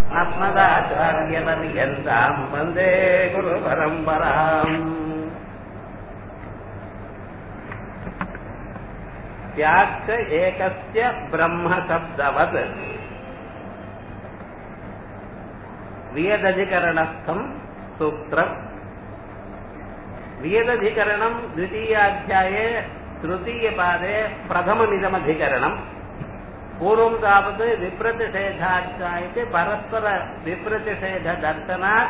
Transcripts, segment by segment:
अस्मदाचार्यपर्यन्ताम् वन्दे गुरुपरम्पराम् त्याक्ष एकस्य ब्रह्मशब्दवत् वियदधिकरणस्थम् सूत्रम् वियदधिकरणम् द्वितीयाध्याये तृतीयपादे प्रथममिदमधिकरणम् पूर्वं तावत् विप्रतिषेधाध्यायते परस्परविप्रतिषेधदर्शनात्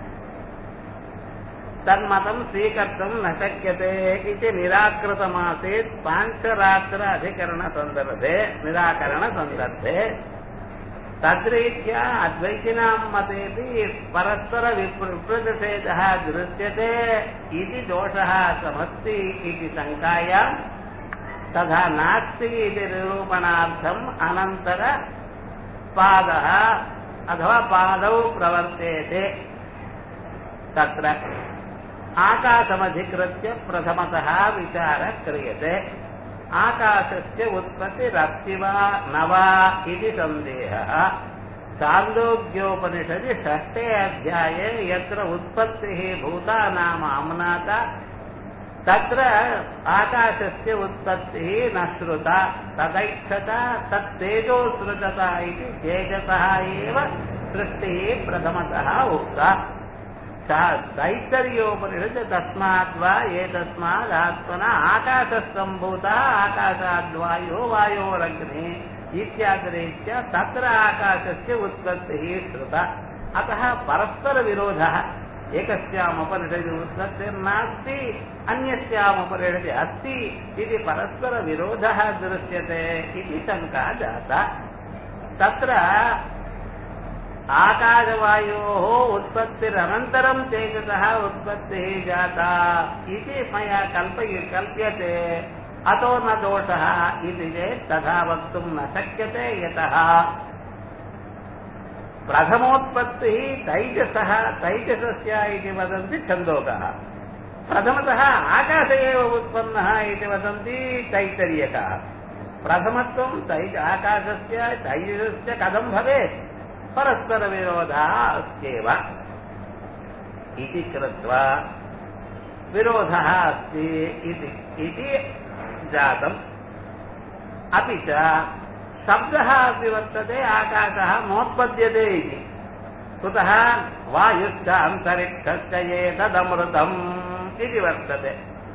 तन्मतं स्वीकर्तुं न शक्यते इति निराकृतमासीत् पाञ्चरात्र अधिकरणसन्दर्भे निराकरणसन्दर्भे तद्रीत्या अद्वैतिनां मतेऽपि परस्परविप्रतिषेधः दृश्यते इति दोषः समस्ति इति शङ्कायाम् तथा नास्ति इति निरूपणार्थम् अनन्तरपादः अथवा पादौ प्रवर्तेते तत्र आकाशमधिकृत्य प्रथमतः विचारः क्रियते आकाशस्य उत्पत्तिरस्ति वा न वा इति सन्देहः छान्दोग्योपनिषदि षष्ठे अध्याये यत्र उत्पत्तिः भूतानाम् आम्नाता तत्र आकाशस्य उत्पत्तिः न श्रुता तदैक्षता तत्तेजो सृजता इति तेजसः एव सृष्टिः प्रथमतः उक्ता दैतर्योपनिषत् तस्मात् वा एतस्मादात्मना आकाशस्तम्भूतः आकाशाद्वायो वायोरग्नि इत्यादिरीत्या तत्र आकाशस्य उत्पत्तिः श्रुता अतः परस्परविरोधः एकस्यामुपनिषदि उत्पत्तिर्नास्ति अन्यस्यामुपनिषदि अस्ति इति परस्परविरोधः दृश्यते इति शङ्का जाता तत्र आकाशवायोः उत्पत्तिरनन्तरं तेजसः उत्पत्तिः जाता इति मया कल्पय कल्प्यते अतो न दोषः इति चेत् तथा वक्तुं न शक्यते यतः प्रथमोत्पत्तिः तैजसः तैजसस्य इति वदन्ति छन्दोकः प्रथमतः आकाश एव उत्पन्नः इति वदन्ति तैतर्यकः प्रथमत्वं तैज आकाशस्य तैजसस्य कथं भवेत् परस्परविरोधः अस्त्येव इति कृत्वा विरोधः अस्ति इति जातम् अपि च शब्दः अपि वर्तते आकाशः नोत्पद्यते इति कुतः वायुश्च अन्तरिक्षश्च एतदमृतम् इति वर्तते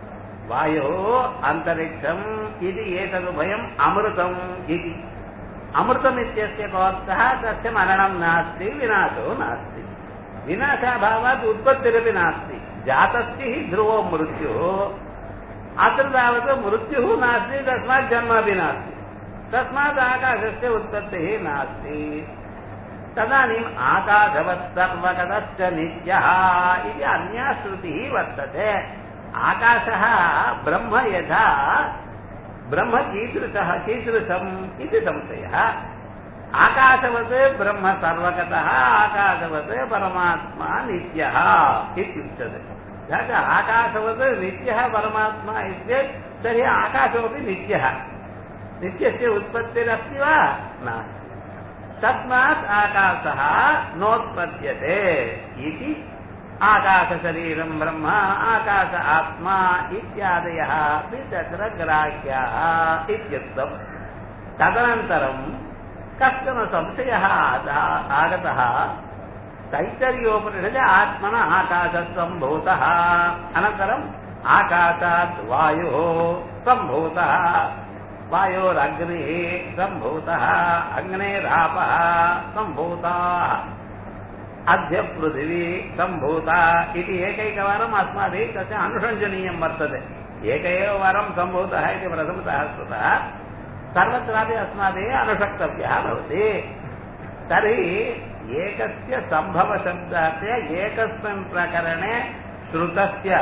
वायुः अन्तरिक्षम् इति एतदुभयम् अमृतम् इति अमृतमित्यस्य कोऽर्थः तस्य मरणं नास्ति विनाशो नास्ति विनाशाभावात् उत्पत्तिरपि नास्ति जातस्य हि ध्रुवो मृत्युः अत्र तावत् मृत्युः नास्ति तस्मात् जन्मापि नास्ति तस्मात् आकाशस्य उत्पत्तिः नास्ति तदानीम् आकाशवत् सर्वगतश्च नित्यः इति अन्या श्रुतिः वर्तते आकाशः ब्रह्म यथा ब्रह्म कीदृशः कीदृशम् इति संशयः आकाशवत् ब्रह्म सर्वगतः आकाशवत् परमात्मा नित्यः इत्युच्यते तत् आकाशवत् नित्यः परमात्मा इत्येत् तर्हि आकाशोऽपि नित्यः नित्यस्य उत्पत्तिरस्ति वा नास्ति तस्मात् आकाशः नोत्पद्यते इति आकाशशरीरं ब्रह्म आकाश आत्मा इत्यादयः अपि तत्र ग्राह्याः इत्युक्तम् तदनन्तरं कश्चन संशयः आगतः तैतर्योपनिषदि आत्मन आकाशसम्भूतः अनन्तरम् आकाशात् वायुः सम्भूतः वायोरग्निः सम्भूतः अग्नेरापः सम्भूताः अद्य पृथिवी सम्भूता इति एकैकवारम् अस्माभिः तस्य अनुषञ्जनीयं वर्तते एक एव वारं सम्भूतः इति प्रथमतः श्रुतः सर्वत्रापि अस्माभिः अनुषक्तव्यः भवति तर्हि एकस्य सम्भवशब्दास्य एकस्मिन् प्रकरणे श्रुतस्य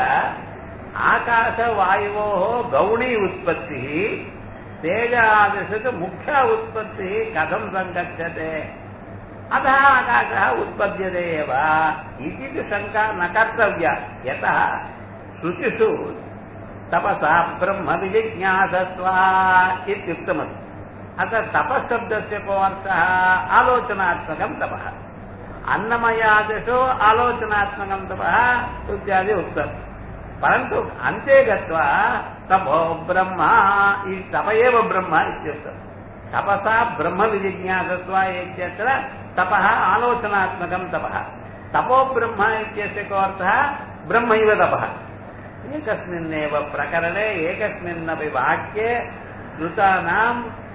आकाशवायोः गौणी उत्पत्तिः तेजादिषु मुख्या उत्पत्तिः कथं सङ्गच्छते अतः आकाशः उत्पद्यते एव इति तु शङ्का न कर्तव्या यतः श्रुतिषु तपसा ब्रह्म विजिज्ञासत्वा इत्युक्तमस्ति अतः तपःशब्दस्य को अर्थः आलोचनात्मकं तपः अन्नमयादिषु आलोचनात्मकं तपः इत्यादि उक्तम् परन्तु अन्ते गत्वा तपो ब्रह्म इति तप एव ब्रह्म इत्युक्तम् तपसा ब्रह्मविजिज्ञासत्व इत्यत्र तपः आलोचनात्मकं तपः तपो ब्रह्म इत्यस्य को अर्थः ब्रह्मैव तपः एकस्मिन्नेव प्रकरणे एकस्मिन्नपि वाक्ये श्रुतानां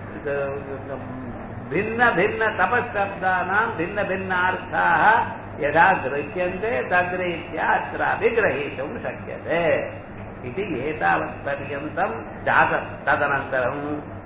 भिन्न भिन्न तपःशब्दानां भिन्न भिन्नार्थाः यदा गृह्यन्ते तद्रीत्या अत्रापि ग्रहीतुं शक्यते इति एतावत्पर्यन्तं जातं तदनन्तरम्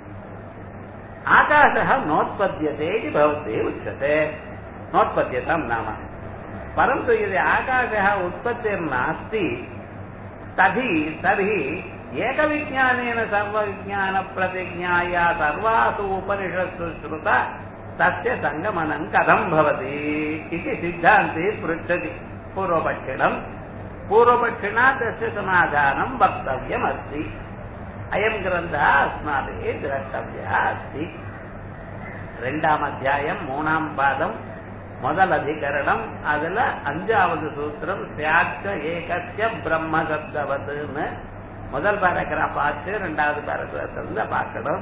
आकाशः नोत्पद्यते इति भवद्भिः उच्यते नोत्पद्यतां नाम परन्तु यदि आकाशः उत्पत्तिर्नास्ति तर्हि तर्हि एकविज्ञानेन सर्वविज्ञानप्रतिज्ञाया सर्वासु उपनिषत्सु श्रुत तस्य सङ्गमनं कथं भवति इति सिद्धान्ते पृच्छति पूर्वपक्षिणम् पूर्वपक्षिणा तस्य समाधानं वक्तव्यमस्ति अयं ग्रन्थः अस्माभिः द्रष्टव्यः अस्ति ரெண்டாம் அத்தியாயம் மூணாம் பாதம் முதல் அதிகரணம் அதுல அஞ்சாவது சூத்திரம் சியாச்ச ஏகசிய பிரம்ம சப்தவதுன்னு முதல் பேராகிராஃப் ஆச்சு ரெண்டாவது பேராகிராஃப் இருந்து பார்க்கணும்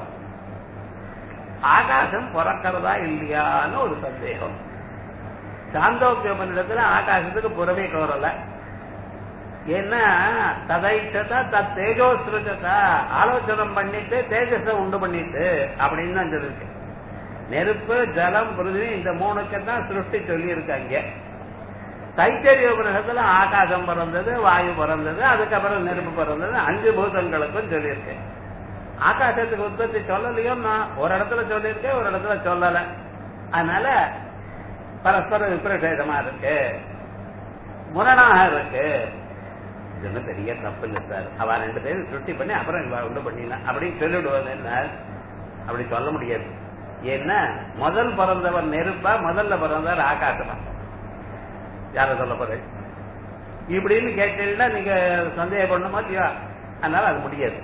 ஆகாசம் பிறக்கிறதா இல்லையான்னு ஒரு சந்தேகம் சாந்தோக்கியோபனிடத்துல ஆகாசத்துக்கு புறவே கோரல ஏன்னா ததைச்சதா தத் தேஜோ சிருஜதா ஆலோசனம் பண்ணிட்டு தேஜஸ உண்டு பண்ணிட்டு அப்படின்னு தான் சொல்லிருக்கு நெருப்பு ஜலம் பிருதிவி இந்த மூணுக்கு தான் சிருஷ்டி சொல்லி இருக்காங்க தைத்தரிய உபநிஷத்துல ஆகாசம் பிறந்தது வாயு பிறந்தது அதுக்கப்புறம் நெருப்பு பிறந்தது அஞ்சு பூதங்களுக்கும் சொல்லியிருக்கேன் ஆகாசத்துக்கு உற்பத்தி சொல்லலையோ நான் ஒரு இடத்துல சொல்லியிருக்கேன் ஒரு இடத்துல சொல்லல அதனால பரஸ்பர விபரீதமா இருக்கு முரணாக இருக்கு இது பெரிய தப்பு இல்லை சார் அவ ரெண்டு பேரும் சுட்டி பண்ணி அப்புறம் இவ உண்டு பண்ணினா அப்படின்னு சொல்லிவிடுவது என்ன அப்படி சொல்ல முடியாது ஏன்னா முதல் பிறந்தவர் நெருப்பா முதல்ல பிறந்தவர் ஆகாசமா யார சொல்ல போறேன் இப்படின்னு கேட்டீங்கன்னா நீங்க சந்தேகப்படணுமா இல்லையா அதனால அது முடியாது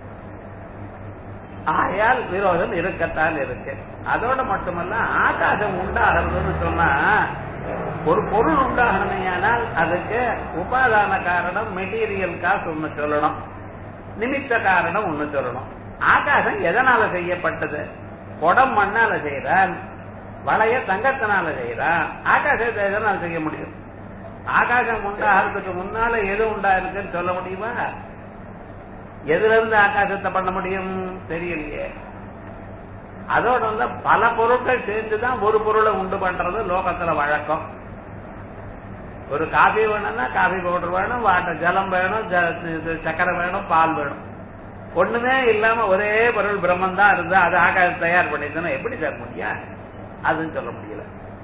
ஆகையால் விரோதம் இருக்கத்தான் இருக்கு அதோட மட்டுமல்ல ஆகாசம் உண்டாகிறதுன்னு சொன்னா ஒரு பொருள் உண்டாகணுமையானால் அதுக்கு உபாதான காரணம் மெட்டீரியல் காசு ஒண்ணு சொல்லணும் நிமித்த காரணம் ஒண்ணு சொல்லணும் ஆகாசம் எதனால செய்யப்பட்டது குடம் மண்ணால செய்யறான் வளைய தங்கத்தினால செய்யறான் ஆகாசத்தை எதனால செய்ய முடியும் ஆகாசம் உண்டாகிறதுக்கு முன்னால எது உண்டாயிருக்குன்னு சொல்ல முடியுமா எதுல இருந்து ஆகாசத்தை பண்ண முடியும் தெரியலையே அதோட வந்து பல பொருட்கள் சேர்ந்துதான் ஒரு பொருளை உண்டு பண்றது லோகத்துல வழக்கம் ஒரு காபி வேணும்னா காபி பவுடர் வேணும் வாட்டர் ஜலம் வேணும் சக்கரை வேணும் பால் வேணும் ஒண்ணுமே இல்லாம ஒரே பொருள் பிரம்மன் தான் இருந்தா அது ஆகாசம் தயார் பண்ணிதுன்னா எப்படி சார் முடியும் அதுன்னு சொல்ல முடியல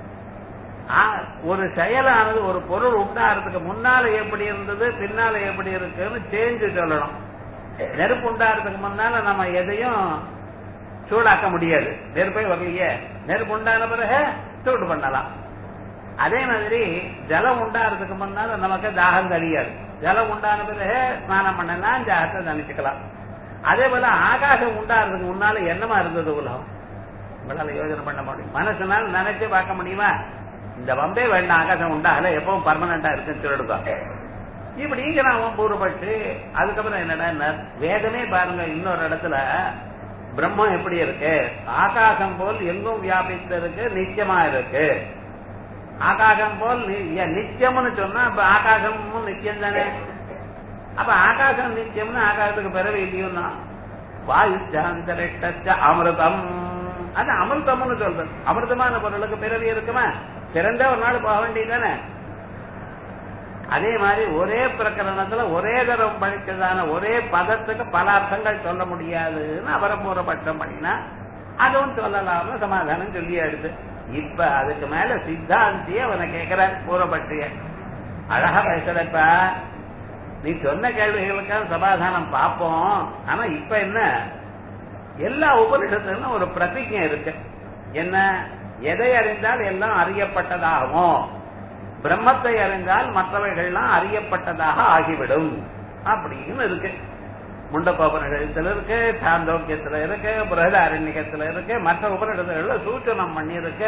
ஒரு செயலானது ஒரு பொருள் உண்டாகிறதுக்கு முன்னால எப்படி இருந்தது பின்னால எப்படி இருக்குன்னு சேஞ்சு சொல்லணும் நெருப்பு உண்டாகிறதுக்கு முன்னால நம்ம எதையும் சூடாக்க முடியாது நெருப்பே வரலையே நெருப்பு உண்டான பிறகு சூடு பண்ணலாம் அதே மாதிரி ஜலம் உண்டாகிறதுக்கு முன்னால நமக்கு தாகம் தெரியாது ஜலம் உண்டான பிறகு ஸ்நானம் பண்ணனா தாகத்தை தணிச்சுக்கலாம் அதே போல ஆகாசம் உண்டாகிறதுக்கு முன்னால என்னமா இருந்தது உலகம் உங்களால யோஜனை பண்ண முடியும் மனசுனால நினைச்சு பார்க்க முடியுமா இந்த வம்பே வேண்டாம் ஆகாசம் உண்டாகல எப்பவும் பர்மனண்டா இருக்குன்னு சொல்லிடுதோம் இப்படிங்கிற அவன் பூர்வப்பட்டு அதுக்கப்புறம் என்னடா வேதமே பாருங்க இன்னொரு இடத்துல பிரம்மம் எப்படி இருக்கு ஆகாசம் போல் எங்கும் வியாபித்து இருக்கு நிச்சயமா இருக்கு ஆகாசம் போல் நிச்சயம்னு சொன்னா அப்ப ஆகாசமும் நிச்சயம் தானே அப்ப ஆகாசம் நிச்சயம்னு ஆகாசத்துக்கு பிறகு இல்லையும்னா வாயுச்சாந்தரிஷ்ட அமிர்தம் அது அமிர்தம்னு சொல்றது அமிர்தமான பொருளுக்கு பிறவி இருக்குமா பிறந்த ஒரு நாள் போக வேண்டியதானே அதே மாதிரி ஒரே பிரகரணத்துல ஒரே தரம் படித்ததான ஒரே பதத்துக்கு பல அர்த்தங்கள் சொல்ல முடியாதுன்னு அவரபூர்வபட்சம் பண்ணினா அதுவும் சொல்லலாம்னு சமாதானம் சொல்லி எடுத்து இப்ப அதுக்கு மேல சித்தாந்திய அவனை கேட்கிற பூர்வபட்சிய அழகா பேசுறப்ப நீ சொன்ன கேள்விகளுக்கான சமாதானம் பார்ப்போம் ஆனா இப்ப என்ன எல்லா உபனிஷத்துக்கும் ஒரு பிரதிஜை இருக்கு என்ன எதை அறிந்தால் எல்லாம் அறியப்பட்டதாகும் பிரம்மத்தை அறிந்தால் மற்றவைகள்லாம் அறியப்பட்டதாக ஆகிவிடும் அப்படின்னு இருக்கு முண்டகோபனிடத்துல இருக்கு சாந்தோக்கியத்துல இருக்கு பிரகதாரண்யத்துல இருக்கு மற்ற உபனிடத்துல சூச்சனம் பண்ணி இருக்கு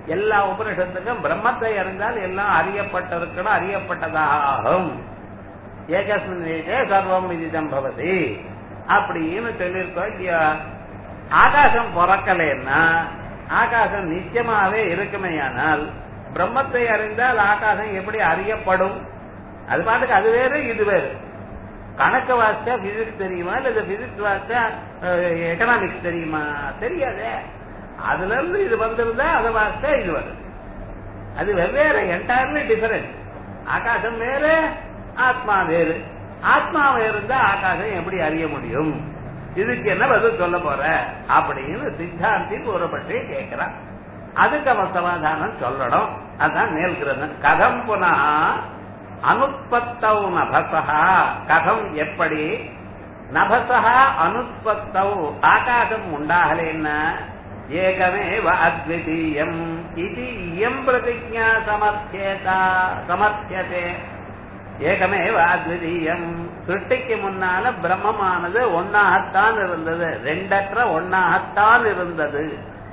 எல்லா உபனிஷத்துக்கும் பிரம்மத்தை அறிந்தால் எல்லாம் அறியப்பட்டிருக்கணும் அறியப்பட்டதாகும் ஏகஸ்மின் வேதே சர்வம் விதிதம் பவதி அப்படின்னு சொல்லியிருக்கோம் இல்லையா ஆகாசம் பிறக்கலைன்னா ஆகாசம் நிச்சயமாவே இருக்குமேயானால் பிரம்மத்தை அறிந்தால் ஆகாசம் எப்படி அறியப்படும் அது பாட்டுக்கு அது வேறு இது வேறு கணக்கு வாசிச்சா பிசிக்ஸ் தெரியுமா இல்ல பிசிக்ஸ் வாசிச்சா எக்கனாமிக்ஸ் தெரியுமா தெரியாதே அதுல இருந்து இது வந்திருந்தா அதை வாசிச்சா இது வருது அது வெவ்வேறு என்டையர்லி டிஃபரெண்ட் ஆகாசம் வேறு ஆத்மா வேறு ஆத்மா இருந்தா ஆகாசம் எப்படி அறிய முடியும் இதுக்கு என்ன பதில் சொல்ல போற அப்படின்னு சித்தாந்தி கூறப்பட்டு கேட்கிறான் அதுக்கு அவன் சமாதானம் சொல்லணும் அதான் மேல்கிறதன் கதம் புனா அனுத்பத்தௌ நபசா கதம் எப்படி நபசா அனுத்பத்தௌ ஆகாசம் உண்டாகலேன்னா ஏகமேவ அத்விதீயம் இது இயம் பிரதிஜா சமர்த்தியதா சமர்த்தியதே ஏகமேவ அத்விதீயம் சிருஷ்டிக்கு முன்னால பிரம்மமானது ஒன்னாகத்தான் இருந்தது ரெண்டற்ற ஒன்னாகத்தான் இருந்தது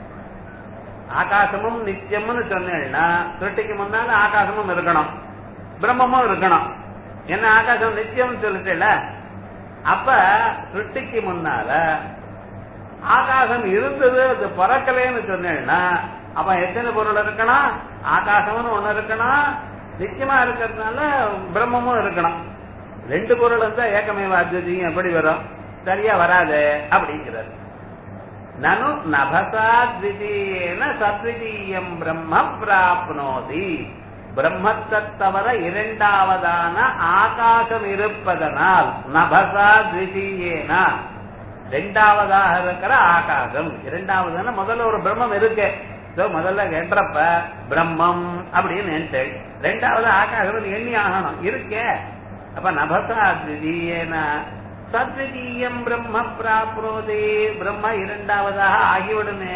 ஆகாசமும் நித்தியம்னு சொன்னேன்னா சிருஷ்டிக்கு முன்னால ஆகாசமும் இருக்கணும் பிரம்மமும் இருக்கணும் என்ன ஆகாசம் நித்தியம் சொல்லிட்டேல அப்ப சிருஷ்டிக்கு முன்னால ஆகாசம் இருந்தது அது பிறக்கலைன்னு சொன்னேன்னா அப்ப எத்தனை பொருள் இருக்கணும் ஆகாசம்னு ஒண்ணு இருக்கணும் நிச்சயமா இருக்கிறதுனால பிரம்மமும் இருக்கணும் ரெண்டு பொருள் இருந்தா ஏக்கமேவ அத்விதீயம் எப்படி வரும் சரியா வராது அப்படிங்கிறது நனு நபசாத்விதீயன சத்விதீயம் பிரம்ம பிராப்னோதி பிரம்மத்தை தவிர இரண்டாவதான ஆகாசம் இருப்பதனால் நபசா த்விதீயேன ரெண்டாவதாக இருக்கிற ஆகாசம் இரண்டாவதுன்னா முதல்ல ஒரு பிரம்மம் இருக்கு சோ முதல்ல என்றப்ப பிரம்மம் அப்படின்னு என்டேள் ரெண்டாவது ஆகாசம் எண்ணி ஆகணும் இருக்கே அப்ப நபசா த்விதீயேன சத்விதீயம் பிரம்ம பிராப்ரோதே பிரம்ம இரண்டாவதாக ஆகிவிடுமே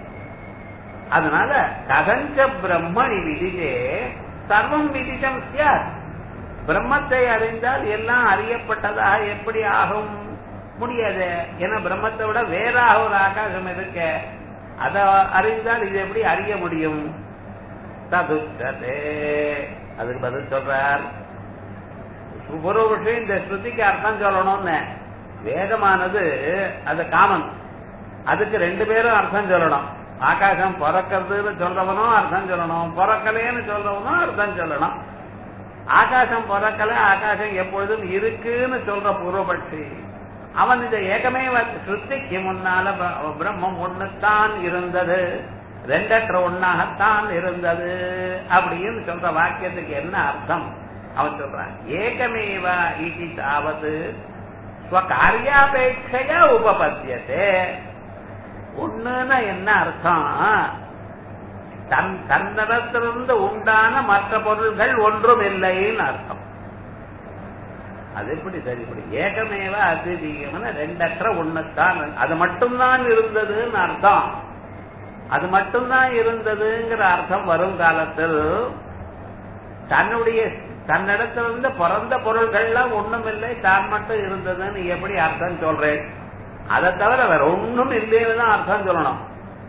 அதனால கதஞ்ச பிரம்மணி விதிதே சர்வம் விதிதம் சியார் பிரம்மத்தை அறிந்தால் எல்லாம் அறியப்பட்டதாக எப்படி ஆகும் முடியாது ஏன்னா பிரம்மத்தை விட வேறாக ஒரு ஆகாசம் இருக்க அதை அறிந்தால் இது எப்படி அறிய முடியும் ததுச்சதே அதுக்கு பதில் சொல்றார் ஒரு விஷயம் இந்த ஸ்ருதிக்கு அர்த்தம் சொல்லணும்னு வேதமானது அது காமன் அதுக்கு ரெண்டு பேரும் அர்த்தம் சொல்லணும் ஆகாசம் பிறக்கிறதுன்னு சொல்றவனும் அர்த்தம் சொல்லணும் பிறக்கலைன்னு சொல்றவனும் அர்த்தம் சொல்லணும் ஆகாசம் பிறக்கல ஆகாசம் எப்பொழுதும் இருக்குன்னு சொல்ற பூர்வபட்சி அவன் இந்த ஏகமே சுத்திக்கு முன்னால பிரம்மம் ஒண்ணுத்தான் இருந்தது ரெண்டற்ற ஒன்னாகத்தான் இருந்தது அப்படின்னு சொல்ற வாக்கியத்துக்கு என்ன அர்த்தம் அவன் சொல்றான் ஏகமேவா இது தாவது ஸ்வகாரியாபேட்சையா உபபத்தியதே ஒண்ணுன்னா என்ன அர்த்தம் தன் தன்னிடத்திலிருந்து உண்டான மற்ற பொருள்கள் ஒன்றும் இல்லைன்னு அர்த்தம் அது எப்படி சரிப்படி ஏகமேவ அதிதீகம்னு ரெண்டற்ற ஒண்ணுத்தான் அது மட்டும்தான் இருந்ததுன்னு அர்த்தம் அது மட்டும்தான் இருந்ததுங்கிற அர்த்தம் வரும் காலத்தில் தன்னுடைய தன்னிடத்திலிருந்து பிறந்த பொருள்கள்லாம் ஒண்ணும் இல்லை தான் மட்டும் இருந்ததுன்னு எப்படி அர்த்தம் சொல்றேன் அதை தவிர வேற ஒண்ணும் இல்லைன்னு தான் அர்த்தம் சொல்லணும்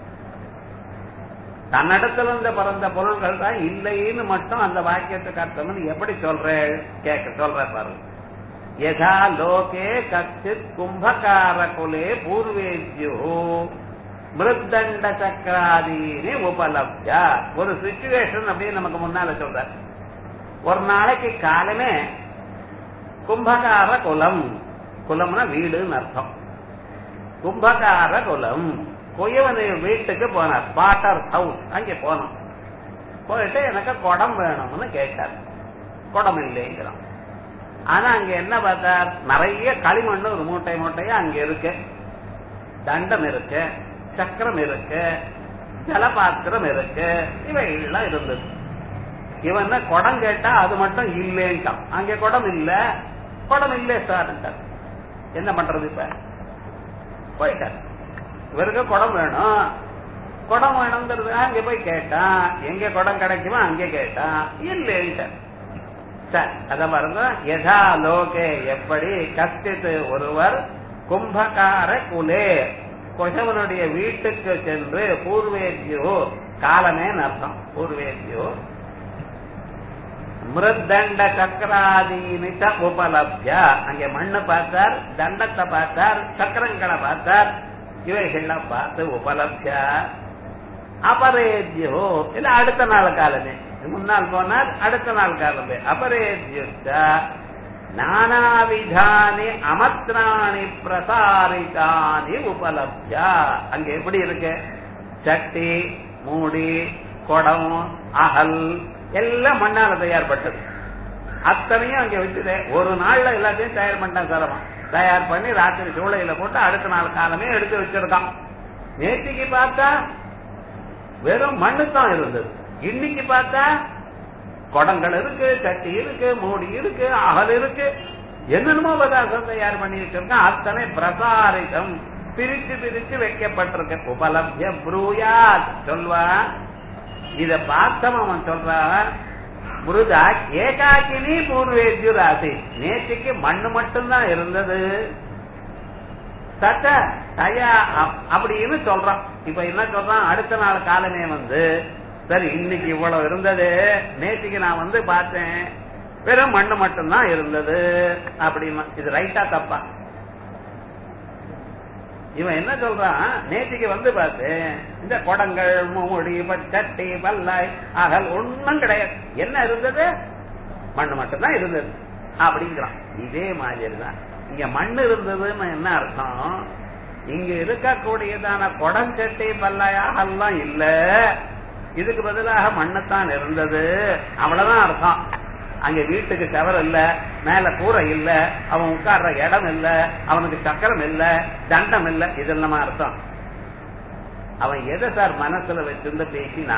தன்னிடத்துல இருந்த பிறந்த பொருள்கள் தான் இல்லைன்னு மட்டும் அந்த வாக்கியத்துக்கு அர்த்தம்னு எப்படி சொல்றேன் கேட்க சொல்ற பாரு யதா லோகே கச்சித் கும்பகார குலே பூர்வேஜ்யோ மிருத்தண்ட சக்கராதீனி உபலப்யா ஒரு சுச்சுவேஷன் அப்படின்னு நமக்கு முன்னால சொல்ற ஒரு நாளைக்கு காலமே கும்பகார குலம் குலம்னா வீடுன்னு அர்த்தம் கும்பகார குலம் குயவனை வீட்டுக்கு போனார் பாட்டர் ஹவுஸ் அங்கே போனோம் போயிட்டு எனக்கு குடம் வேணும்னு கேட்டார் குடம் இல்லைங்கிறான் ஆனா அங்க என்ன பார்த்தார் நிறைய களிமண் ஒரு மூட்டை மூட்டையா அங்க இருக்கு தண்டம் இருக்கு சக்கரம் இருக்கு ஜலபாத்திரம் இருக்கு இவைகள்லாம் இருந்தது இவன் குடம் கேட்டா அது மட்டும் இல்லேன்ட்டான் அங்க குடம் இல்ல குடம் இல்லே சார் என்ன பண்றது இப்ப போயிட்டார் இவருக்கு குடம் வேணும் குடம் வேணுங்கிறது அங்க போய் கேட்டான் எங்க குடம் கிடைக்குமோ அங்கே கேட்டான் இல்லைன்ட்டார் சரி அத பாருங்க யதா லோகே எப்படி கஷ்டித்து ஒருவர் கும்பகார குலே கொசவனுடைய வீட்டுக்கு சென்று பூர்வேஜோ காலமேன்னு அர்த்தம் பூர்வேத்யோ மிருத்தண்ட சக்கராதீனிச்ச உபலப்ய அங்கே மண்ணு பார்த்தார் தண்டத்தை பார்த்தார் சக்கரங்களை பார்த்தார் இவைகள்லாம் பார்த்து உபலப்ய அபரேத்யோ இல்ல அடுத்த நாள் காலமே முன்னால் போனார் அடுத்த நாள் காலமே அபரேத்யுச்ச நானாவிதானி அமத்ராணி பிரசாரிதானி உபலப்ய அங்க எப்படி இருக்கு சட்டி மூடி குடம் அகல் எல்லாம் மண்ணால தயார்பட்டது அத்தனையும் அங்க வச்சுது ஒரு நாள்ல எல்லாத்தையும் தயார் பண்ணிட்டான் சாரமா தயார் பண்ணி ராத்திரி சூளையில போட்டு அடுத்த நாள் காலமே எடுத்து வச்சிருக்கான் நேற்றுக்கு பார்த்தா வெறும் மண்ணு தான் இருந்தது இன்னைக்கு பார்த்தா குடங்கள் இருக்கு சட்டி இருக்கு மூடி இருக்கு அகல் இருக்கு என்னென்னமோ பதார்த்தம் தயார் பண்ணி வச்சிருக்கான் அத்தனை பிரசாரிதம் பிரிச்சு பிரிச்சு வைக்கப்பட்டிருக்கு உபலப்ய ப்ரூயாத் சொல்வா இத பார்த்தவன் அவன் சொல்றான் முருதா ஏகாக்கினி பூர்வேத்யு ராசி நேற்றுக்கு மண்ணு மட்டும்தான் இருந்தது சட்ட தயா அப்படின்னு சொல்றான் இப்ப என்ன சொல்றான் அடுத்த நாள் காலமே வந்து சரி இன்னைக்கு இவ்வளவு இருந்தது நேற்றுக்கு நான் வந்து பார்த்தேன் வெறும் மண்ணு மட்டும்தான் இருந்தது அப்படின்னா இது ரைட்டா தப்பா இவன் என்ன சொல்றான் நேற்றுக்கு வந்து பார்த்து இந்த குடங்கள் மூடி சட்டி பல்லாய் அகல் ஒண்ணும் கிடையாது என்ன இருந்தது மண்ணு மட்டும்தான் இருந்தது அப்படிங்கிறான் இதே மாதிரி தான் இங்க மண் இருந்ததுன்னு என்ன அர்த்தம் இங்க இருக்கக்கூடியதான குடம் சட்டி பல்லாய் அகல்லாம் இல்ல இதுக்கு பதிலாக மண்ணுத்தான் இருந்தது அவ்வளவுதான் அர்த்தம் அங்க வீட்டுக்கு செவர் இல்ல மேல கூரை இல்ல அவன் உட்கார்ற இடம் இல்ல அவனுக்கு சக்கரம் இல்ல தண்டம் இல்ல இதெல்லாம் அர்த்தம் அவன் எதை சார் மனசுல வச்சிருந்து பேசினா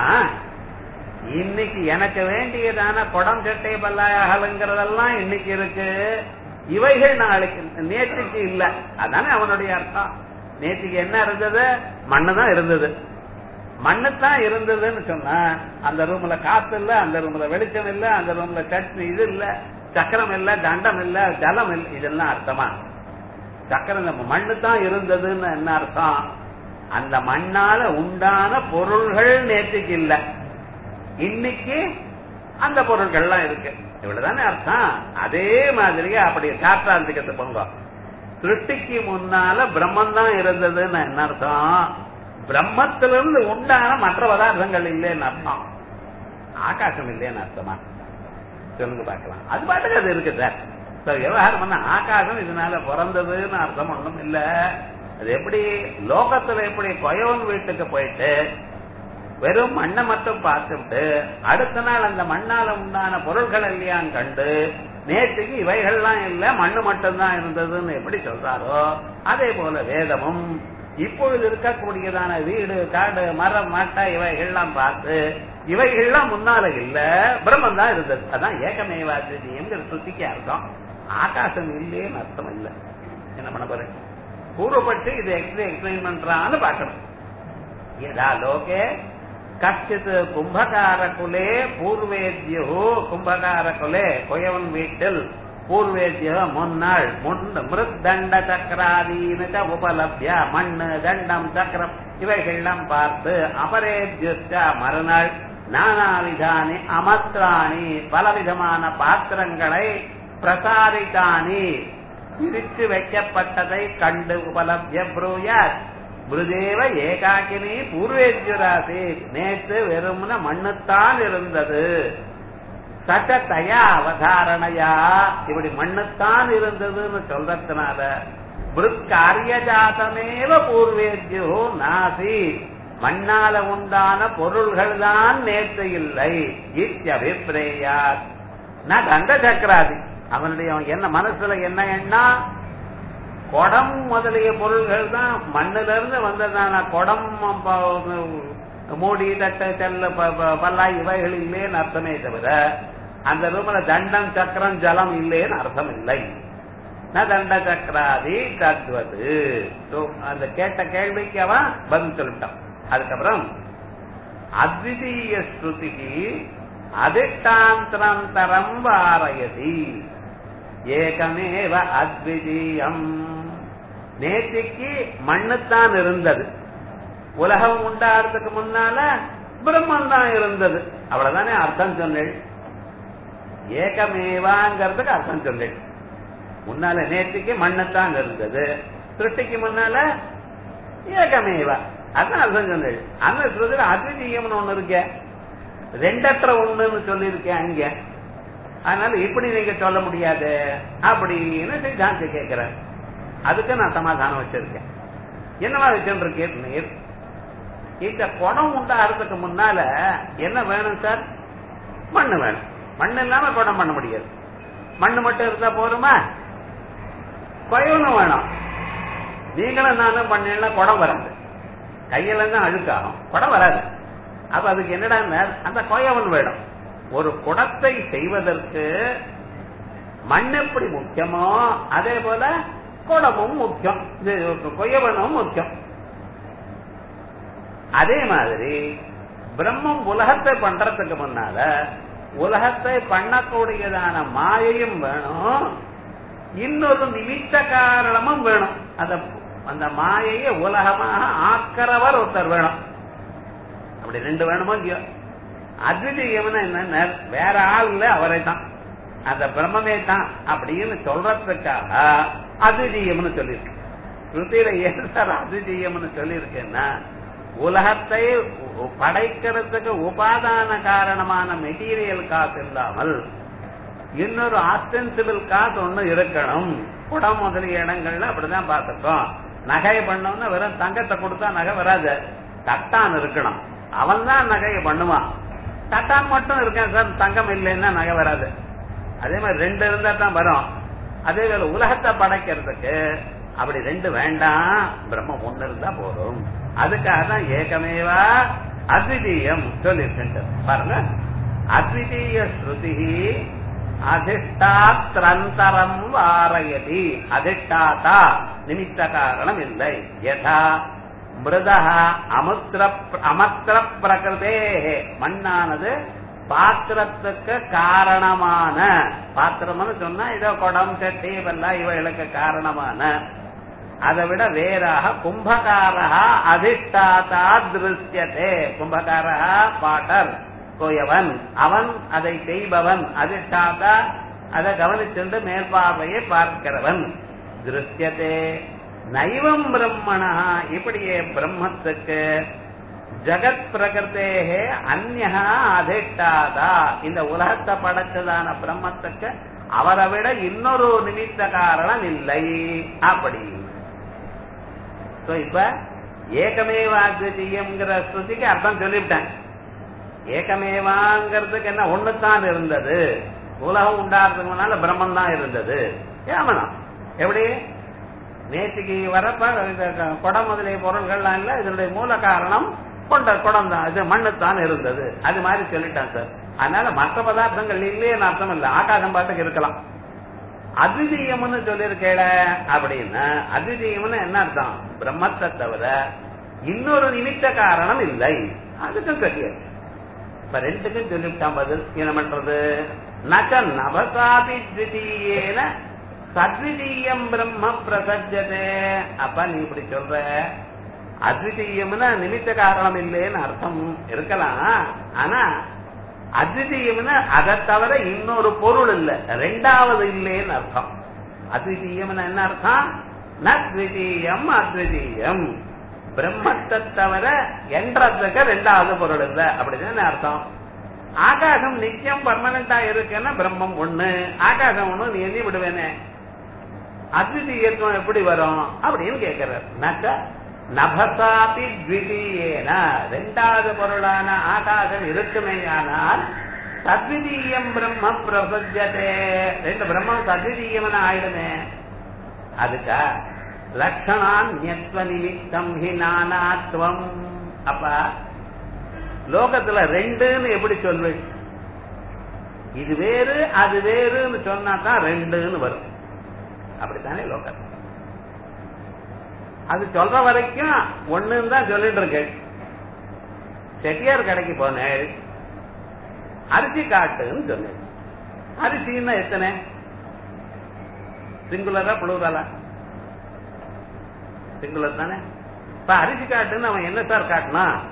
இன்னைக்கு எனக்கு வேண்டியதான குடம் சட்டை பல்லாயகலுங்கிறதெல்லாம் இன்னைக்கு இருக்கு இவைகள் நாளைக்கு நேற்றுக்கு இல்ல அதானே அவனுடைய அர்த்தம் நேற்றுக்கு என்ன இருந்தது மண்ணுதான் இருந்தது மண்ணுத்தான் இருந்ததுன்னு சொன்னா அந்த ரூம்ல காத்து இல்ல அந்த ரூம்ல வெளிச்சம் இல்ல அந்த ரூம்ல சட்னி இது இல்ல சக்கரம் இல்ல தண்டம் இல்ல ஜலம் இல்ல இதெல்லாம் அர்த்தமா சக்கரம் நம்ம மண்ணு தான் இருந்ததுன்னு என்ன அர்த்தம் அந்த மண்ணால உண்டான பொருள்கள் நேற்றுக்கு இல்ல இன்னைக்கு அந்த பொருள்கள்லாம் இருக்கு இவ்வளவுதானே அர்த்தம் அதே மாதிரியே அப்படி காற்றாந்திக்கத்தை போங்க சிருஷ்டிக்கு முன்னால பிரம்மன் தான் இருந்ததுன்னு என்ன அர்த்தம் பிரம்மத்திலிருந்து உண்டான மற்ற பதார்த்தங்கள் இல்லைன்னு அர்த்தம் ஆகாசம் இல்லைன்னு அர்த்தமா சொல்லுங்க பார்க்கலாம் அது பாட்டுக்கு அது இருக்கு சார் விவகாரம் பண்ண ஆகாசம் இதனால பிறந்ததுன்னு அர்த்தம் ஒண்ணும் இல்ல அது எப்படி லோகத்துல எப்படி கொயவன் வீட்டுக்கு போயிட்டு வெறும் மண்ணை மட்டும் பார்த்துட்டு அடுத்த நாள் அந்த மண்ணால உண்டான பொருள்கள் இல்லையான்னு கண்டு நேற்றுக்கு இவைகள்லாம் இல்ல மண்ணு மட்டும்தான் இருந்ததுன்னு எப்படி சொல்றாரோ அதே போல வேதமும் இப்பொழுது இருக்கக்கூடியதான வீடு காடு மரம் மட்டை இவைகள்லாம் பார்த்து இவைகள்லாம் முன்னால இல்ல பிரம்மன் தான் இருந்தது அதான் ஏகமேவாதிங்கிற சுத்திக்கு அர்த்தம் ஆகாசம் இல்லேன்னு அர்த்தம் இல்ல என்ன பண்ண போறேன் பூர்வப்பட்டு இது எக்ஸ்பிளைன் எக்ஸ்பிளைன் பண்றான்னு பார்க்கணும் யதா லோகே கச்சித் கும்பகார குலே பூர்வேத்யு கும்பகார குலே கொயவன் வீட்டில் பூர்வேத்ய முன்னாள் முன் மிருத்தண்ட சக்கராதீன உபலப்ய மண்ணு தண்டம் சக்கரம் இவைகள்லாம் பார்த்து அபரேத்யுஷ்ட மறுநாள் நானாவிதானி அமத்ராணி பலவிதமான பாத்திரங்களை பிரசாரித்தானி பிரித்து வைக்கப்பட்டதை கண்டு உபலப்ய ப்ரூயாத் குருதேவ ஏகாக்கினி பூர்வேத்யுராசி நேற்று வெறும்ன மண்ணுத்தான் இருந்தது சட்டத்தையா அவதாரணையா இப்படி மண்ணுத்தான் இருந்ததுன்னு சொல்றதுனால காரியஜாதமேவ பூர்வேத்யோ நாசி மண்ணால உண்டான பொருள்கள் தான் நேற்று இல்லை இத்தியபிப்பிரேயா நான் கந்த சக்கராதி அவனுடைய என்ன மனசுல என்ன எண்ணா குடம் முதலிய பொருள்கள் தான் மண்ணுல இருந்து வந்ததான குடம் மூடி தட்டை செல்ல பல்லாய் இவைகள் இல்லைன்னு அர்த்தமே தவிர அந்த ரூம்ல தண்டம் சக்கரம் ஜலம் இல்லைன்னு அர்த்தம் இல்லை ந தண்ட சக்கராதி தத்வது அந்த கேட்ட கேள்விக்கு அவன் பதில் சொல்லிட்டான் அதுக்கப்புறம் அத்விதீய ஸ்ருதிக்கு அதிஷ்டாந்தரம் வாரயதி ஏகமேவ அத்விதீயம் நேற்றுக்கு மண்ணுத்தான் இருந்தது உலகம் உண்டாகிறதுக்கு முன்னால பிரம்மன் தான் இருந்தது அவ்வளவுதானே அர்த்தம் சொன்னேன் ஏகமேவாங்கிறதுக்கு அர்த்தம் சொன்னேன் முன்னால நேற்றுக்கு மண்ணுத்தான் இருந்தது சிருஷ்டிக்கு முன்னால ஏகமேவா அதான் அர்த்தம் சொன்னேன் அந்த ஸ்ருதியில அத்விதீயம்னு ஒண்ணு இருக்க ரெண்டற்ற ஒண்ணுன்னு சொல்லியிருக்கேன் அங்க அதனால இப்படி நீங்க சொல்ல முடியாது அப்படின்னு சித்தாந்தி கேட்கிறேன் அதுக்கு நான் சமாதானம் வச்சிருக்கேன் என்னவா வச்சுருக்கேன் நீர் இந்த குடம் உண்டாகிறதுக்கு முன்னால என்ன வேணும் சார் மண்ணு வேணும் மண் இல்லாம குடம் பண்ண முடியாது மண்ணு மட்டும் இருந்தா போருமா குயவனும் வேணும் நீங்களும் நானும் பண்ணீங்கன்னா குடம் வராது கையில தான் அழுக்காகும் குடம் வராது அப்ப அதுக்கு என்னடா அந்த கொயவன் வேணும் ஒரு குடத்தை செய்வதற்கு மண் எப்படி முக்கியமோ அதே போல குடமும் முக்கியம் இது கொயவனும் முக்கியம் அதே மாதிரி பிரம்மம் உலகத்தை பண்றதுக்கு முன்னால உலகத்தை பண்ணக்கூடியதான மாயையும் வேணும் இன்னொரு நிமித்த காரணமும் வேணும் அந்த அந்த மாயையை உலகமாக ஆக்கிறவர் ஒருத்தர் வேணும் அப்படி ரெண்டு வேணுமோ இல்லையோ அத்விதீயம்னா என்ன வேற ஆள் இல்ல அவரை தான் அந்த பிரம்மமே தான் அப்படின்னு சொல்றதுக்காக அத்விதீயம்னு சொல்லியிருக்கு ஸ்ருதியில ஏன் சார் அத்விதீயம்னு சொல்லியிருக்கேன்னா உலகத்தை படைக்கிறதுக்கு உபாதான காரணமான மெட்டீரியல் காசு இல்லாமல் இன்னொரு ஆஸ்டென்சிபிள் காசு ஒண்ணு இருக்கணும் குடம் முதலிய இடங்கள்ல அப்படிதான் பார்த்துக்கோம் நகை பண்ணோம்னா வெறும் தங்கத்தை கொடுத்தா நகை வராது தட்டான் இருக்கணும் அவன் தான் நகையை பண்ணுவான் தட்டான் மட்டும் இருக்கேன் சார் தங்கம் இல்லைன்னா நகை வராது அதே மாதிரி ரெண்டு இருந்தா தான் வரும் அதே போல உலகத்தை படைக்கிறதுக்கு அப்படி ரெண்டு வேண்டாம் பிரம்மம் ஒண்ணு இருந்தா போதும் அதுக்காக தான் ஏகமேவா அத்விதீயம் சொல்லிருக்கு பாருங்க அத்விதீய ஸ்ருதி அதிஷ்டாத்திரந்தரம் வாரயதி அதிஷ்டாத்தா நிமித்த காரணம் இல்லை யதா மிருதா அமுத்திர அமத்திர பிரகிருதே மண்ணானது பாத்திரத்துக்கு காரணமான பாத்திரம்னு சொன்னா இதோ குடம் சட்டி வெல்லாம் இவைகளுக்கு காரணமான அதை விட வேறாக கும்பகாரா அதிஷ்டாத்தா திருஷ்யத்தே கும்பகாரா பாட்டர் கோயவன் அவன் அதை செய்பவன் அதிஷ்டாத்தா அதை கவனிச்சென்று மேற்பார்வையை பார்க்கிறவன் திருஷ்யத்தே நைவம் பிரம்மணா இப்படியே பிரம்மத்துக்கு ஜகத் பிரகிருத்தேகே அந்நகா அதிஷ்டாதா இந்த உலகத்தை படைச்சதான பிரம்மத்துக்கு அவரை விட இன்னொரு நிமித்த காரணம் இல்லை அப்படி இப்ப ஏகமேவாத்விதீயம்ங்கிற ஸ்ருதிக்கு அர்த்தம் சொல்லிவிட்டேன் ஏகமேவாங்கிறதுக்கு என்ன ஒண்ணுதான் இருந்தது உலகம் உண்டாகிறதுக்கு முன்னால பிரம்மன் தான் இருந்தது ஏமனம் எப்படி நேற்றுக்கு வரப்ப குடம் முதலிய பொருள்கள்லாம் இல்ல இதனுடைய மூல காரணம் கொண்ட குடம் தான் இது மண்ணு தான் இருந்தது அது மாதிரி சொல்லிட்டான் சார் அதனால மற்ற பதார்த்தங்கள் இல்லையேன்னு அர்த்தம் இல்ல ஆகாசம் பாட்டுக்கு இருக்கலாம் அத்விதீயம்னு சொல்லியிருக்கேட அப்படின்னா அத்விதீயம்னு என்ன அர்த்தம் பிரம்மத்தை தவிர இன்னொரு நிமித்த காரணம் இல்லை அதுக்கும் தெரியாது இப்ப ரெண்டுக்கும் சொல்லிவிட்டான் பதில் என்ன பண்றது நக நவசாபி த்விதீயேன சத்விதீயம் பிரம்ம பிரசஜதே அப்ப நீ இப்படி சொல்ற அத்விதீயம்னா நிமித்த காரணம் இல்லைன்னு அர்த்தம் இருக்கலாம் ஆனா அத்விதீயம்னா அதை தவிர இன்னொரு பொருள் இல்ல ரெண்டாவது இல்லைன்னு அர்த்தம் அத்விதீயம்னா என்ன அர்த்தம் நத்விதீயம் அத்விதீயம் பிரம்மத்தை தவிர என்றதுக்கு ரெண்டாவது பொருள் இல்ல அப்படின்னு அர்த்தம் ஆகாசம் நிச்சயம் பர்மனண்டா இருக்குன்னா பிரம்மம் ஒண்ணு ஆகாசம் ஒண்ணு நீ எண்ணி விடுவேனே அத்விதீயத்துவம் எப்படி வரும் அப்படின்னு கேட்கிறார் நக்க நபசாபி த்விதீயேன ரெண்டாவது பொருளான ஆகாசம் இருக்குமே ஆனால் சத்விதீயம் பிரம்ம பிரபஞ்சதே ரெண்டு பிரம்மம் சத்விதீயம்னு ஆயிடுமே அதுக்கா லட்சணான்யத்வ நிமித்தம் ஹி நானாத்வம் அப்ப லோகத்துல ரெண்டுன்னு எப்படி சொல்வேன் இது வேறு அது வேறுன்னு சொன்னா தான் ரெண்டுன்னு வரும் அப்படித்தானே லோகம் அது சொல்ற வரைக்கும் ஒண்ணுன்னு தான் சொல்லிட்டு இருக்கேன் செட்டியார் கடைக்கு போனேன் அரிசி காட்டுன்னு சொன்னேன் அரிசின்னா எத்தனை சிங்குலரா புளூரலா சிங்குலர் தானே இப்ப அரிசி காட்டுன்னு அவன் என்ன சார் காட்டினா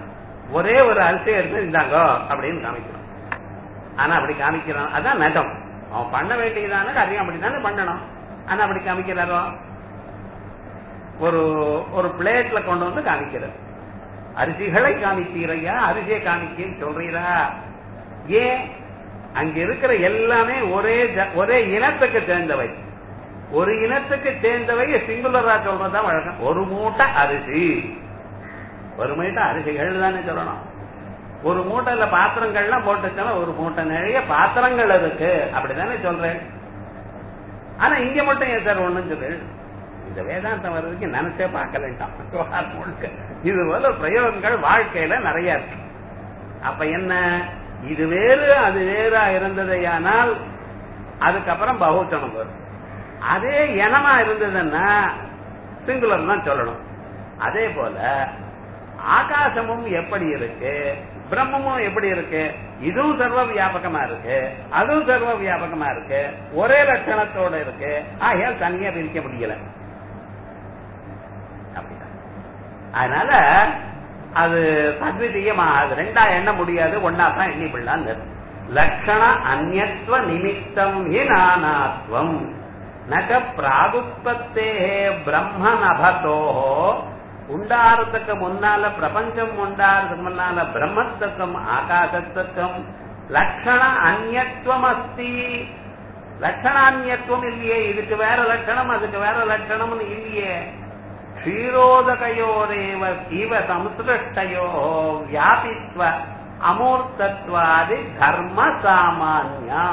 ஒரே ஒரு அரிசியை எடுத்து இந்தாங்க அப்படின்னு காமிக்கிறோம் ஆனா அப்படி காமிக்கிறான் அதான் நடம் அவன் பண்ண வேண்டியதான காரியம் அப்படித்தானே பண்ணணும் ஆனா அப்படி காமிக்கிறாரோ ஒரு ஒரு பிளேட்ல கொண்டு வந்து காமிக்கிறார் அரிசிகளை காமிக்கிறீரையா அரிசியை காமிக்கன்னு சொல்றீரா ஏன் அங்க இருக்கிற எல்லாமே ஒரே ஜ- ஒரே இனத்துக்கு சேர்ந்தவை ஒரு இனத்துக்கு சேர்ந்தவை சிங்குலரா சொல்றதுதான் வழக்கம் ஒரு மூட்டை அரிசி ஒரு மூட்டை அரிசிகள் தானே சொல்லணும் ஒரு மூட்டையில பாத்திரங்கள்லாம் போட்டுச்சுன்னா ஒரு மூட்டை நிறைய பாத்திரங்கள் இருக்கு அப்படிதானே சொல்றேன் ஆனா இங்க மட்டும் ஏன் சார் ஒண்ணும் சொல்லு இந்த வேதாந்தம் வர்றதுக்கு நினைச்சே பார்க்க வேண்டாம் விவகாரம் முழுக்க. இது போல பிரயோகங்கள் வாழ்க்கையில நிறைய இருக்கு அப்ப என்ன இது வேறு அது வேறா இருந்ததையானால் அதுக்கப்புறம் பகுத்தனம் வரும் அதே இனமா இருந்ததுன்னா சிங்குலர் தான் சொல்லணும் அதே போல ஆகாசமும் எப்படி இருக்கு பிரம்மமும் எப்படி இருக்கு இதுவும் சர்வ வியாபகமா இருக்கு அதுவும் சர்வ வியாபகமா இருக்கு ஒரே லட்சணத்தோட இருக்கு ஆகையால் தனியா பிரிக்க முடியல அப்படிதான் அதனால அது சத்விதீயமாகாது ரெண்டா எண்ண முடியாது ஒன்னா தான் எண்ணி பிள்ளான் லக்ஷண அந்யத்வ நிமித்தம் ஹி நானாத்வம் நக பிராகுப்பத்தே பிரம்ம நபதோ உண்டாறதுக்கு முன்னால பிரபஞ்சம் உண்டாறதுக்கு முன்னால பிரம்மத்துக்கும் ஆகாசத்துக்கும் லக்ஷண அந்யத்வம் அஸ்தி லட்சணான்யத்துவம் இல்லையே இதுக்கு வேற லட்சணம் அதுக்கு வேற லட்சணம்னு இல்லையே க்ஷீரோதகையோரேவ இவ சம்சிருஷ்டயோ வியாபித்வ அமூர்த்தத்வாதி தர்ம சாமான்யா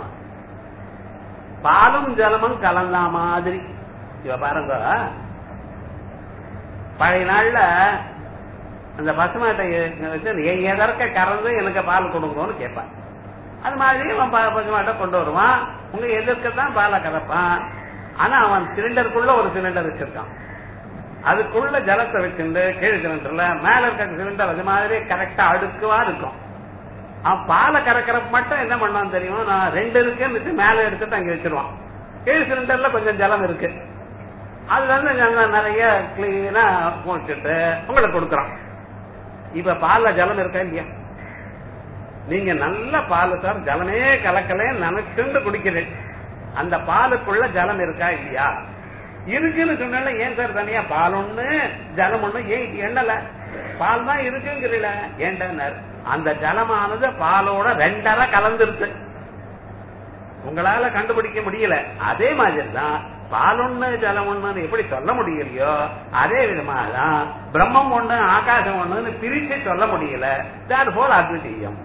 பாலும் ஜலமும் கலந்தா மாதிரி இவ பாருங்க பழைய நாள்ல அந்த பசுமாட்டை வச்சு எ- எதற்க கறந்து எனக்கு பால் கொடுங்கன்னு கேட்பான் அது மாதிரி அவன் ப- பசுமாட்டை கொண்டு வருவான் உங்க எதிர்க்க தான் பாலை கறப்பான் ஆனா அவன் சிலிண்டருக்குள்ள ஒரு சிலிண்டர் வச்சிருக்கான் அதுக்குள்ள ஜலத்தை வச்சுண்டு கீழ் சிலிண்டர்ல மேல இருக்க சிலிண்டர் அது மாதிரி கரெக்டா அடுக்குவா இருக்கும் அவன் பாலை கறக்கிறப்ப மட்டும் என்ன பண்ணான் தெரியுமா நான் ரெண்டு இருக்குன்னு மேல எடுத்துட்டு அங்க வச்சிருவான் கீழ் சிலிண்டர்ல கொஞ்சம் ஜலம் இருக்கு அதுல இருந்து நல்லா நிறைய கிளீனா போட்டுட்டு உங்களுக்கு கொடுக்குறான் இப்ப பால்ல ஜலம் இருக்கா இல்லையா நீங்க நல்ல பால் சார் ஜலமே கலக்கலே நினைச்சுண்டு குடிக்கிறேன் அந்த பாலுக்குள்ள ஜலம் இருக்கா இல்லையா இருக்குன்னு சொன்னால ஏன் சார் தனியா பால் ஒண்ணு ஜலம் ஒண்ணு ஏன் எண்ணல பால் தான் இருக்குங்கிறீல ஏன்டனர் அந்த ஜலமானது பாலோட ரெண்டரை கலந்துருச்சு உங்களால கண்டுபிடிக்க முடியல அதே மாதிரி தான் பால் ஒண்ணு ஜலம் ஒண்ணுன்னு எப்படி சொல்ல முடியலையோ அதே விதமாக தான் பிரம்மம் ஒண்ணு ஆகாசம் ஒண்ணுன்னு பிரிச்சு சொல்ல முடியல தேட் போல் அத்விதீயம்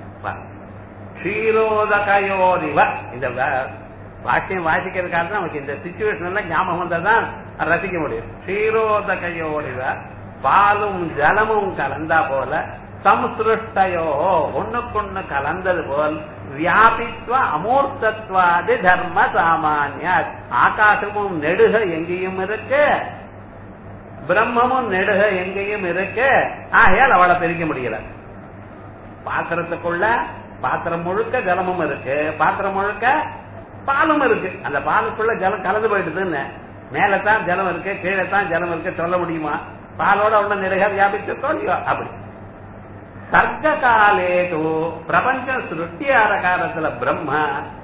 க்ஷீரோதகயோரிவ இந்த வா- வாக்கியம் வாசிக்கிறதுக்காக நமக்கு இந்த சுச்சுவேஷன் எல்லாம் ஞாபகம் வந்தாதான் ரசிக்க முடியும் க்ஷீரோதகயோரிவ பாலும் ஜலமும் கலந்தா போல சம்சிருஷ்டயோ ஒண்ணுக்கொண்ணு கலந்தது போல் வியாபித்வ அமூர்த்தத்வாதி தர்ம சாமானிய ஆகாசமும் நெடுக எங்கேயும் இருக்கு பிரம்மமும் நெடுக எங்கேயும் இருக்கு ஆகையால் அவளை பிரிக்க முடியல பாத்திரத்துக்குள்ள பாத்திரம் முழுக்க ஜலமும் இருக்கு பாத்திரம் முழுக்க பாலும் இருக்கு அந்த பாலுக்குள்ள ஜலம் கலந்து போயிடுதுன்னு மேலத்தான் ஜலம் இருக்கு கீழே தான் ஜலம் இருக்கு சொல்ல முடியுமா பாலோட உள்ள நிறைய வியாபிச்சிருக்கோ இல்லையோ அப்படி சர்க்க காலேது பிரபஞ்ச சிருஷ்டியார காலத்துல பிரம்ம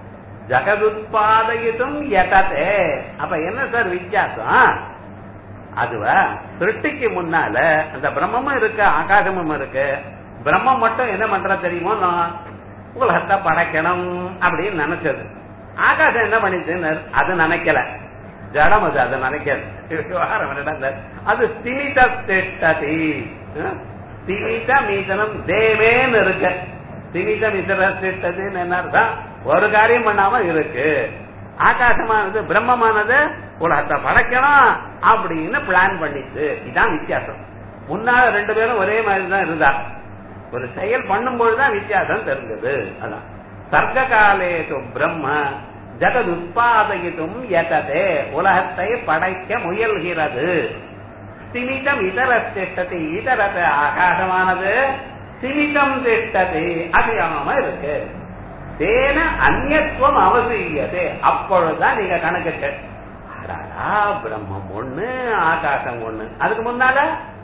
ஜகதுத்பாதயிதும் யததே அப்ப என்ன சார் வித்தியாசம் அதுவா சிருஷ்டிக்கு முன்னால அந்த பிரம்மமும் இருக்கு ஆகாசமும் இருக்கு பிரம்மம் மட்டும் என்ன பண்ற தெரியுமோ நான் உலகத்தை படைக்கணும் அப்படின்னு நினைச்சது ஆகாசம் என்ன பண்ணிச்சுன்னு அது நினைக்கல ஜடம் அது அது நினைக்காது விவகாரம் என்னடா அது ஸ்திமித திட்டதி ஸ்திமித மீதனம் தேவேன்னு இருக்கு ஸ்திமித மிதர திட்டதுன்னு என்ன அர்த்தம் ஒரு காரியம் பண்ணாம இருக்கு ஆகாசமானது பிரம்மமானது உலகத்தை படைக்கணும் அப்படின்னு பிளான் பண்ணிச்சு இதான் வித்தியாசம் முன்னால ரெண்டு பேரும் ஒரே மாதிரி தான் இருந்தா ஒரு செயல் பண்ணும்போதுதான் வித்தியாசம் தெரிஞ்சது அதான் சர்க்க காலேது பிரம்ம ஜகத் உற்பாதயித்தும் எததே உலகத்தை படைக்க முயல்கிறது சிமிதம் இதர திட்டத்தை இதரத ஆகாசமானது சிமிதம் திட்டத்தை அறியாம இருக்கு தேன அந்நியத்துவம் அவசியது அப்பொழுதுதான் நீங்க கணக்கிட்டு அடாடா பிரம்மம் ஒண்ணு ஆகாசம் ஒண்ணு அதுக்கு முன்னால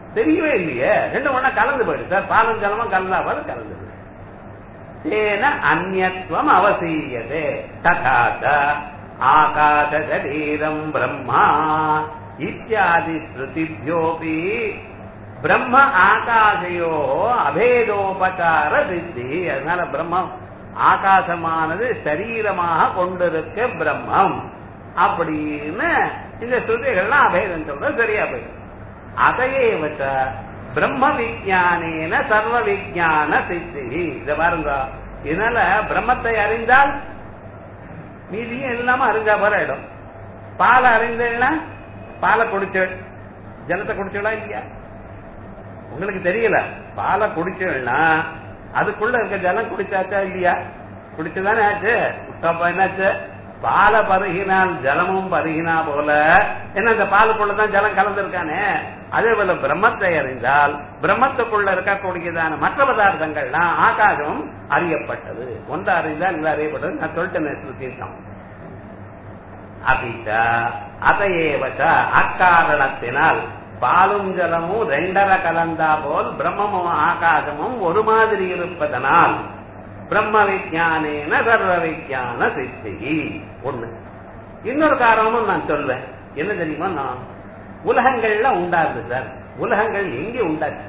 தெரியவே இல்லையே ரெண்டு ஒண்ணா கலந்து போயிடு சார் பாலும் ஜலமும் கலந்தா போல கலந்து போயிடு. தேன அந்நியத்துவம் அவசீயதே ததாத ஆகாச சரீரம் பிரம்மா இத்தியாதி ஸ்ருதிபியோபி பிரம்ம ஆகாசையோ அபேதோபகார சித்தி அதனால பிரம்மம் ஆகாசமானது சரீரமாக கொண்டிருக்க பிரம்மம் அப்படின்னு இந்த ஸ்ருதிகள்லாம் அபேதம் சொல்றது சரியா போயிடும் அதையே வச்ச பிரம்ம விஜானேன சர்வ விஜான சித்தி இத பாருங்க இதனால பிரம்மத்தை அறிந்தால் மீதியும் இல்லாம அறிஞ்சா போற இடம் பாலை அறிந்தேன்னா பாலை குடிச்சு ஜலத்தை குடிச்சா இல்லையா உங்களுக்கு தெரியல பாலை குடிச்சோம்னா அதுக்குள்ள இருக்க ஜலம் குடிச்சாச்சா இல்லையா குடிச்சுதானே ஆச்சு அப்ப என்னாச்சு பாலை பருகினால் ஜலமும் பருகினா போல என்ன அந்த பாலுக்குள்ளதான் ஜலம் கலந்திருக்கானே அதே போல பிரம்மத்தை அறிந்தால் பிரம்மத்துக்குள்ள இருக்கக்கூடியதான மற்ற பதார்த்தங்கள்லாம் ஆகாசமும் அறியப்பட்டது ஒன்று அறிந்தால் இல்லை அறியப்பட்டது நான் சொல்லிட்டேன் ஸ்ருதிதான் அபிச்ச அதையேவச்ச அக்காரணத்தினால் பாலும் ஜலமும் ரெண்டரை கலந்தா போல் பிரம்மமும் ஆகாசமும் ஒரு மாதிரி இருப்பதனால் பிரம்ம விஜானேன சர்வ விஜான சித்தி ஒண்ணு இன்னொரு காரணமும் நான் சொல்வேன் என்ன தெரியுமா நான் உலகங்கள்ல உண்டாது சார் உலகங்கள் எங்க உண்டாச்சு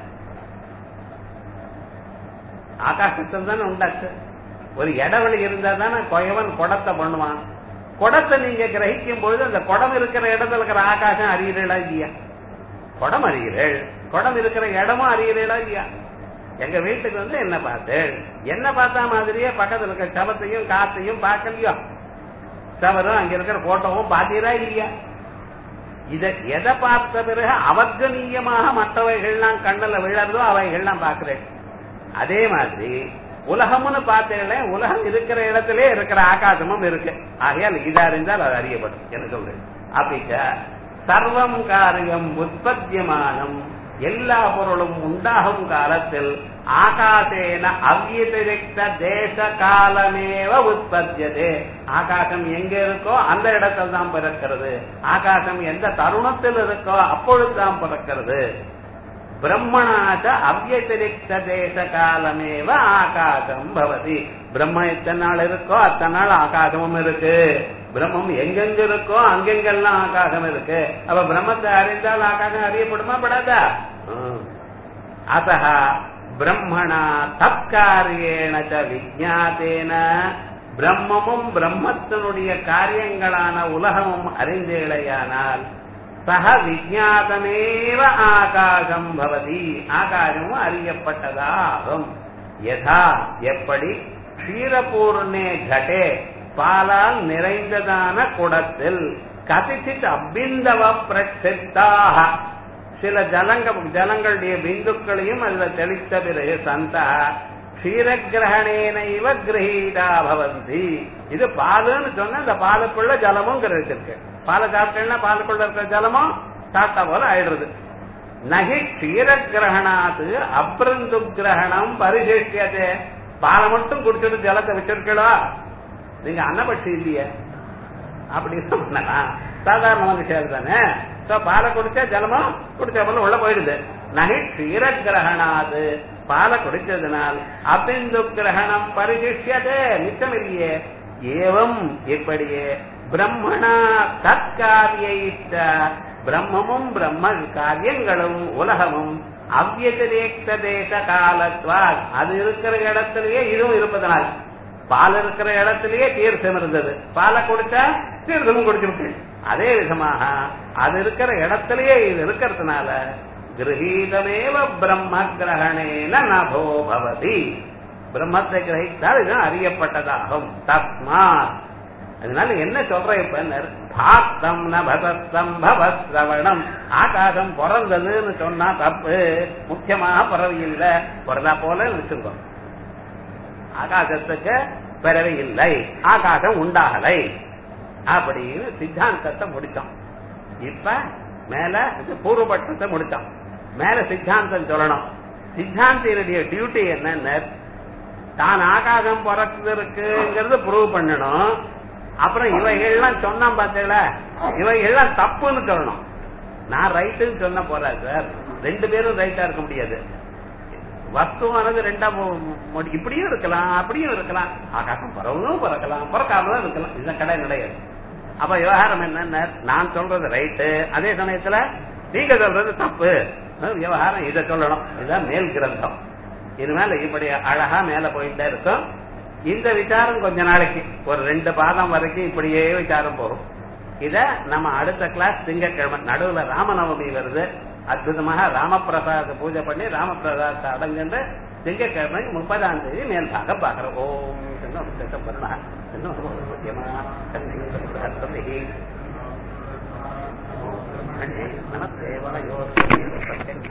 ஆகாசத்தில் தானே உண்டாச்சு ஒரு இடவெளி இருந்தா தானே கொயவன் குடத்தை பண்ணுவான் குடத்தை நீங்க கிரகிக்கும் பொழுது அந்த குடம் இருக்கிற இடத்துல இருக்கிற ஆகாசம் அறிகிறீளா இல்லையா குடம் அறிகிறேள் குடம் இருக்கிற இடமும் அறிகிறீளா இல்லையா எங்க வீட்டுக்கு வந்து என்ன பார்த்து என்ன பார்த்தா மாதிரியே பக்கத்துல இருக்க சவத்தையும் காத்தையும் பார்க்கலையோ சவரும் அங்க இருக்கிற போட்டோவும் பார்த்தீரா இல்லையா இத எதை பார்த்த பிறகு அவர்ஜனீயமாக மற்றவைகள்லாம் கண்ணுல விழறதோ அவைகள்லாம் பார்க்கிறேன் அதே மாதிரி உலகம்னு பார்த்தீங்களே உலகம் இருக்கிற இடத்திலே இருக்கிற ஆகாசமும் இருக்கு ஆகையால் இதா இருந்தால் அது அறியப்படும் என்ன சொல்றேன் அப்படிக்க சர்வம் காரியம் உற்பத்தியமானம் எல்லா பொருளும் உண்டாகும் காலத்தில் ஆகாசேன அவ்யதிரிக்த தேச காலமேவ உற்பத்தியதே ஆகாசம் எங்க இருக்கோ அந்த இடத்தில் தான் பிறக்கிறது ஆகாசம் எந்த தருணத்தில் இருக்கோ அப்பொழுது தான் பிறக்கிறது பிரம்மணாச்ச அவ்யதிரிக்த தேச காலமேவ ஆகாசம் பவதி பிரம்ம எத்தனை நாள் இருக்கோ அத்தனை நாள் ஆகாசமும் இருக்கு பிரம்மம் எங்கெங்க இருக்கோ அங்கெங்கெல்லாம் ஆகாசம் இருக்கு அப்ப பிரம்மத்தை அறிந்தால் ஆகாசம் அறியப்படுமா படாதா அத்த பிரம்மணா தற்காரியேன விஜாத்தேன பிரம்மமும் பிரம்மத்தினுடைய காரியங்களான உலகமும் அறிந்தேளையானால் சக விஜாதமேவ ஆகாசம் பவதி ஆகாசமும் அறியப்பட்டதாகும் யதா எப்படி க்ஷீரபூர்ணே கடே பாலால் நிறைந்ததான குடத்தில் கதிச்சித் அபிந்தவ பிரசித்தாக சில ஜலங்க ஜலங்களுடைய பிந்துக்களையும் அதுல தெளித்த பிறகு சந்தா க்ஷீரகிரகணேன இவ கிரகீதா பவந்தி இது பாலுன்னு சொன்னா இந்த பாலுக்குள்ள ஜலமும் கிரகிச்சிருக்கு பாலை சாப்பிட்டேன்னா பாலுக்குள்ள இருக்கிற ஜலமும் சாப்பிட்டா போல ஆயிடுறது நகி க்ஷீரகிரகணாத்து அப்ரந்து கிரகணம் பரிசேஷியதே பாலை மட்டும் குடிச்சிட்டு ஜலத்தை வச்சிருக்கா நீங்க அன்னபட்சி இல்லையே அப்படின்னு பண்ணலாம் சாதாரண மனுஷன் தானே சோ பாலை குடிச்சா ஜலமும் குடிச்ச போல உள்ள போயிடுது நகை க்ஷீர கிரகணாது பாலை குடிச்சதுனால் அபிந்து கிரகணம் பரிசிஷ்யதே மிச்சம் இல்லையே ஏவம் இப்படியே பிரம்மணா தற்காரிய பிரம்மமும் பிரம்ம காரியங்களும் உலகமும் அவ்யதிரேக்த தேச காலத்வால் அது இருக்கிற இடத்திலேயே இதுவும் இருப்பதனால் பால் இருக்கிற இடத்திலேயே தீர்த்தம் இருந்தது பாலை குடிச்சா தீர்த்தமும் குடிச்சிருக்கு அதே விதமாக அது இருக்கிற இடத்திலேயே இது இருக்கிறதுனால கிரகீதமேவ பிரம்ம கிரகணேன நபோ பவதி பிரம்மத்தை கிரகித்தால் இது அறியப்பட்டதாகும் தஸ்மாத் அதனால என்ன சொல்ற இப்ப பாக்தம் நபதத்தம் பவஸ்ரவணம் ஆகாசம் பிறந்ததுன்னு சொன்னா தப்பு முக்கியமாக பிறவி இல்ல பிறந்தா போல வச்சிருக்கோம் ஆகாசத்துக்கு பிறவி இல்லை ஆகாசம் உண்டாகலை அப்படின்னு சித்தாந்தத்தை முடிச்சோம் இப்ப மேல பூர்வபட்சத்தை முடிச்சோம் மேல சித்தாந்தம் சொல்லணும் சித்தாந்தியினுடைய டியூட்டி என்னன்னு தான் ஆகாசம் பிறக்குங்கிறது ப்ரூவ் பண்ணணும் அப்புறம் இவைகள்லாம் சொன்னா பார்த்தீங்களா இவைகள்லாம் தப்புன்னு சொல்லணும் நான் ரைட்டுன்னு சொன்ன போறேன் சார் ரெண்டு பேரும் ரைட்டா இருக்க முடியாது வஸ்துவானது ரெண்டா மு- மு- இப்படியும் இருக்கலாம் அப்படியும் இருக்கலாம் ஆகாசம் பறவனும் பறக்கலாம் பறக்காம தான் இருக்கலாம் இதுதான் கடை கிடையாது அப்ப விவகாரம் என்ன நான் சொல்றது ரைட்டு அதே சமயத்துல நீங்க சொல்றது தப்பு அஹ் விவகாரம் இதை சொல்லணும் இதுதான் மேல் கிரந்தம் இனிமேல இப்படி அழகா மேல போயிட்டே இருக்கும் இந்த விசாரம் கொஞ்ச நாளைக்கு ஒரு ரெண்டு பாதம் வரைக்கும் இப்படியே விசாரம் போகும் இத நம்ம அடுத்த கிளாஸ் திங்கட்கிழமை நடுவுல ராமநவமி வருது அற்புதமாக ராமபிரசாத பூஜை பண்ணி ராமபிரசாதத்தை அடைஞ்சிட்டு திங்கட்கிழமை முப்பதாம் தேதி மேல் பாக பாக்குறோம் ஓம் சின்ன பண்ணா சின்ன முக்கியமா நமஸ்தேவாயோ